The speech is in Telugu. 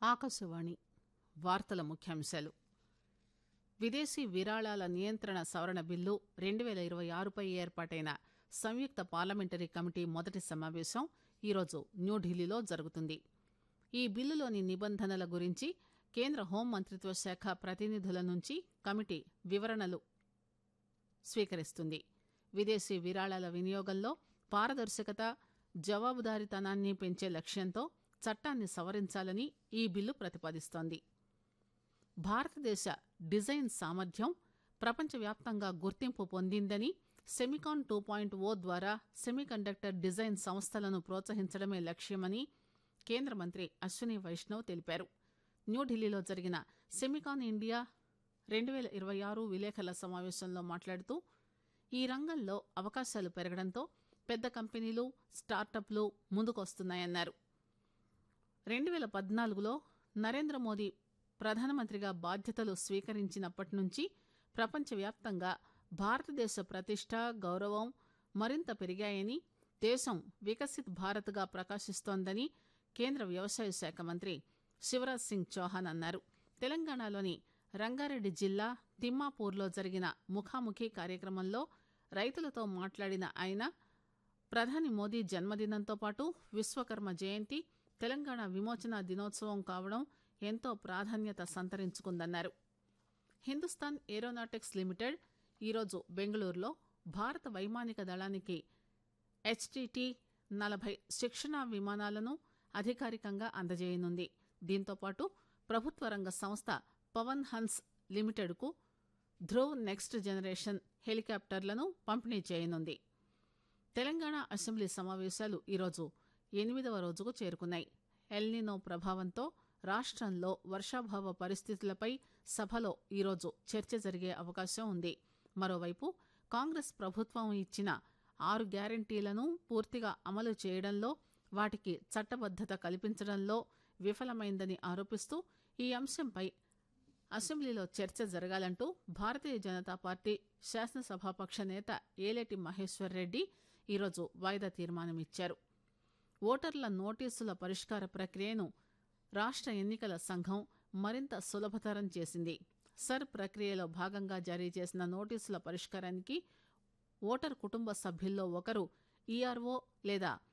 ఆకాశవాణి వార్తల ముఖ్యాంశాలు విదేశీ విరాళాల నియంత్రణ సవరణ బిల్లు రెండు పేల ఇరవై ఆరుపై ఏర్పాటైన సంయుక్త పార్లమెంటరీ కమిటీ మొదటి సమావేశం ఈరోజు న్యూఢిల్లీలో జరుగుతుంది ఈ బిల్లులోని నిబంధనల గురించి కేంద్ర హోం మంత్రిత్వ శాఖ ప్రతినిధుల నుంచి కమిటీ వివరణలు స్వీకరిస్తుంది విదేశీ విరాళాల వినియోగంలో పారదర్శకత జవాబుదారీతనాన్ని పెంచే లక్ష్యంతో చట్టాన్ని సవరించాలని ఈ బిల్లు ప్రతిపాదిస్తోంది భారతదేశ డిజైన్ సామర్థ్యం ప్రపంచవ్యాప్తంగా గుర్తింపు పొందిందని సెమికాన్ టూ పాయింట్ ఓ ద్వారా సెమీకండక్టర్ డిజైన్ సంస్థలను ప్రోత్సహించడమే లక్ష్యమని కేంద్ర మంత్రి అశ్విని వైష్ణవ్ తెలిపారు న్యూఢిల్లీలో జరిగిన సెమికాన్ ఇండియా రెండు పేల ఇరవై ఆరు విలేకరుల సమావేశంలో మాట్లాడుతూ ఈ రంగంలో అవకాశాలు పెరగడంతో పెద్ద కంపెనీలు స్టార్టప్లు ముందుకొస్తున్నాయన్నారు రెండు పేల పద్నాలుగులో నరేంద్ర మోదీ ప్రధానమంత్రిగా బాధ్యతలు స్వీకరించినప్పటి నుంచి ప్రపంచవ్యాప్తంగా భారతదేశ ప్రతిష్ట గౌరవం మరింత పెరిగాయని దేశం వికసిత్ భారత్గా ప్రకాశిస్తోందని కేంద్ర వ్యవసాయ శాఖ మంత్రి శివరాజ్ సింగ్ చౌహాన్ అన్నారు తెలంగాణలోని రంగారెడ్డి జిల్లా తిమ్మాపూర్లో జరిగిన ముఖాముఖి కార్యక్రమంలో రైతులతో మాట్లాడిన ఆయన ప్రధాని మోదీ జన్మదినంతో పాటు విశ్వకర్మ జయంతి తెలంగాణ విమోచన దినోత్సవం కావడం ఎంతో ప్రాధాన్యత సంతరించుకుందన్నారు హిందుస్థాన్ ఏరోనాటిక్స్ లిమిటెడ్ ఈరోజు బెంగళూరులో భారత వైమానిక దళానికి హెచ్టిటి నలభై శిక్షణా విమానాలను అధికారికంగా అందజేయనుంది దీంతోపాటు ప్రభుత్వ రంగ సంస్థ పవన్ హన్స్ లిమిటెడ్కు ధ్రువ్ నెక్స్ట్ జనరేషన్ హెలికాప్టర్లను పంపిణీ చేయనుంది తెలంగాణ అసెంబ్లీ సమావేశాలు ఈరోజు ఎనిమిదవ రోజుకు చేరుకున్నాయి ఎల్నినో ప్రభావంతో రాష్టంలో వర్షాభావ పరిస్థితులపై సభలో ఈరోజు చర్చ జరిగే అవకాశం ఉంది మరోవైపు కాంగ్రెస్ ప్రభుత్వం ఇచ్చిన ఆరు గ్యారంటీలను పూర్తిగా అమలు చేయడంలో వాటికి చట్టబద్దత కల్పించడంలో విఫలమైందని ఆరోపిస్తూ ఈ అంశంపై అసెంబ్లీలో చర్చ జరగాలంటూ భారతీయ జనతా పార్టీ శాసనసభాపక్ష నేత ఏలేటి మహేశ్వర్ రెడ్డి ఈరోజు వాయిదా తీర్మానమిచ్చారు ఓటర్ల నోటీసుల పరిష్కార ప్రక్రియను రాష్ట ఎన్నికల సంఘం మరింత సులభతరం చేసింది సర్ ప్రక్రియలో భాగంగా జారీ చేసిన నోటీసుల పరిష్కారానికి ఓటర్ కుటుంబ సభ్యుల్లో ఒకరు ఈఆర్ఓ లేదా